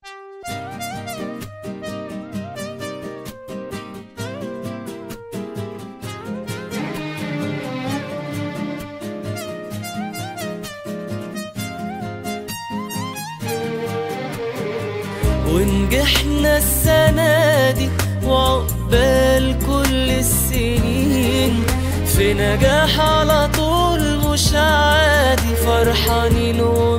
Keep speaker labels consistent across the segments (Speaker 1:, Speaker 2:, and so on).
Speaker 1: ونجحنا السنة دي وعقبال كل السنين في نجاح على طول مش عادي فرحانين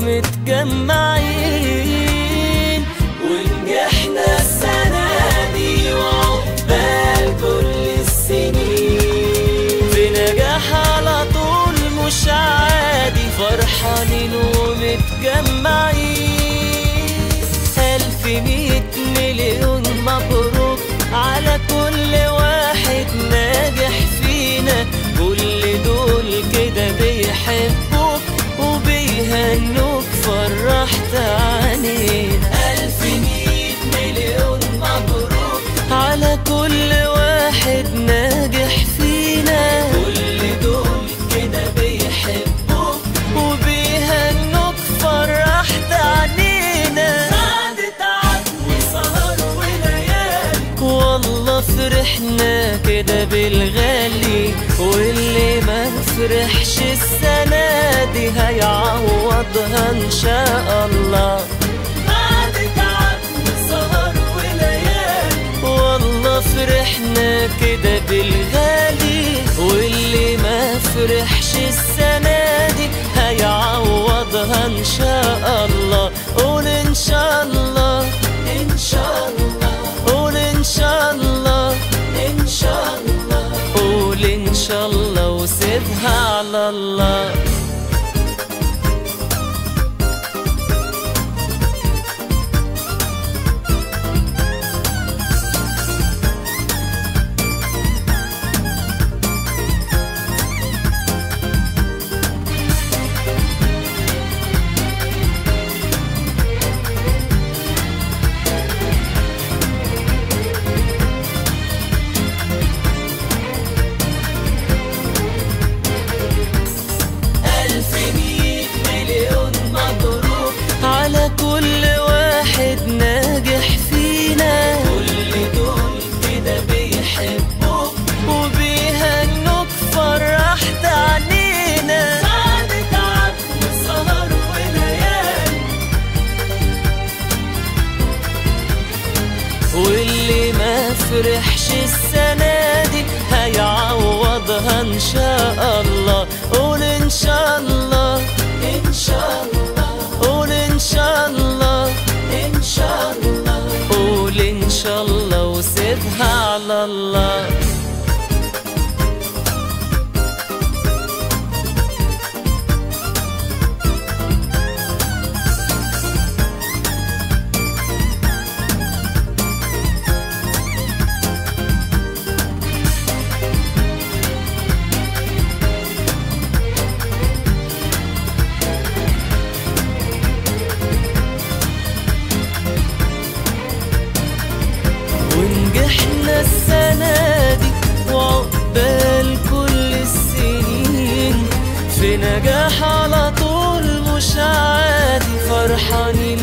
Speaker 1: ومتجمعين ونجحنا السنة دي وعقبال كل السنين في نجاح على طول مش عادي فرحانين ومتجمعين ألف مية مليون مبروك على كل واحد ناجح فينا كل دول كده بيحبوك وبيهنوك فرحت عينينا ألف مية مليون مبروك على كل واحد ناجح فينا كل دول كده بيحبوك وبيهنوك فرحت عنينا بعد تعب وسهر وليالي والله فرحنا كده بالغالي واللي ما فرحش السنة دي هيعوضها إن شاء الله بعد تعب وسهر وليالي والله فرحنا كده بالغالي واللي ما فرحش السنة دي هيعوضها إن شاء الله قول إن شاء الله إن شاء الله قول إن شاء الله إن شاء الله قول إن شاء الله وسيبها على الله ألف مية مليون مبروك على كل واحد ناجح فينا كل دول كده بيحبوك وبيهنوك فرحت عنينا بعد تعب وسهر وليالي واللي ما فرحش السنة دي هيعوضها إن شاء الله قول إن شاء الله إن شاء الله قول إن شاء الله إن شاء الله قول إن شاء الله وسيبها على الله ونجحنا السنة دي وعقبال كل السنين في نجاح على طول مش عادي فرحانين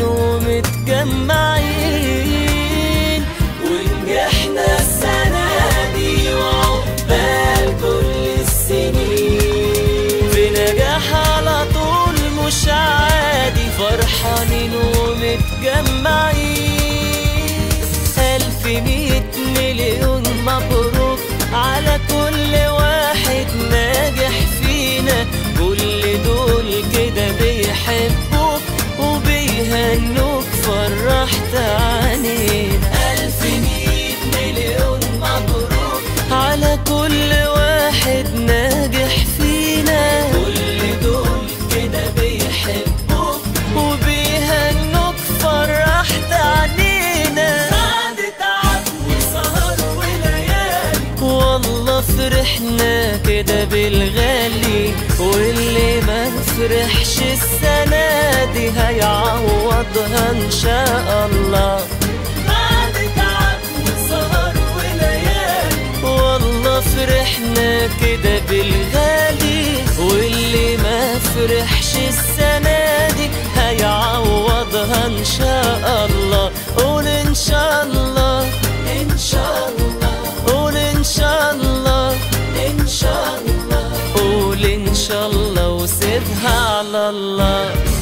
Speaker 1: ومتجمعين ونجحنا السنة دي وعقبال كل السنين في نجاح على طول مش عادي فرحانين ومتجمعين ألف مية مليون مبروك على كل واحد ناجح فينا كل دول كده بيحبوك وبيهنوك فرحت عينينا ألف مية مليون مبروك على كل واحد ناجح فينا كل دول كده بيحبوك وبيهنوك فرحت عنينا بعد تعب وسهر وليالي والله فرحنا كده بالغالي واللي ما فرحش السنة دي هيعوضها إن شاء الله بعد تعب وسهر وليالي والله فرحنا كده بالغالي واللي ما فرحش السنة دي هيعوضها ان شاء الله قول ان شاء الله ان شاء الله قول ان شاء الله ان شاء الله قول ان شاء الله وسيبها على الله